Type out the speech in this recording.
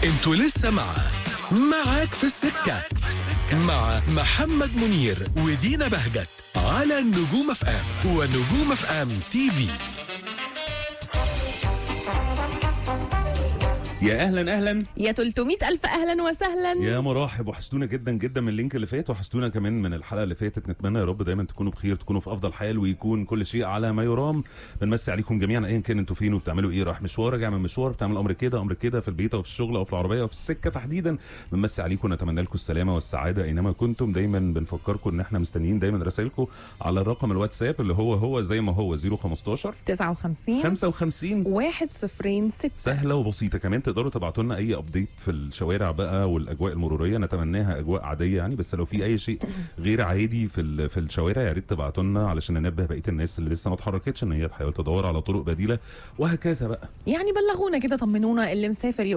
انتوا لسه مع معاك في السكة مع محمد منير ودينا بهجت على النجوم اف ام ونجوم اف ام تي في يا اهلا اهلا يا 300 ألف أهلا وسهلا يا مراحب وحشتونا جدا جدا من اللينك اللي فات وحشتونا كمان من الحلقه اللي فاتت نتمنى يا رب دايما تكونوا بخير تكونوا في افضل حال ويكون كل شيء على ما يرام بنمسي عليكم جميعا ايا كان انتوا فين وبتعملوا ايه رايح مشوار راجع من مشوار بتعمل امر كده امر كده في البيت او في الشغل او في العربيه او في السكه تحديدا بنمسي عليكم نتمنى لكم السلامه والسعاده اينما كنتم دايما بنفكركم ان احنا مستنيين دايما رسائلكم على الرقم الواتساب اللي هو هو زي ما هو 015 59 55 واحد صفرين ستة سهله وبسيطه كمان تقدروا تبعتوا لنا اي ابديت في الشوارع بقى والاجواء المروريه نتمناها اجواء عاديه يعني بس لو في اي شيء غير عادي في ال- في الشوارع يا ريت تبعتوا لنا علشان ننبه بقيه الناس اللي لسه ما اتحركتش ان هي تحاول تدور على طرق بديله وهكذا بقى يعني بلغونا كده طمنونا اللي مسافر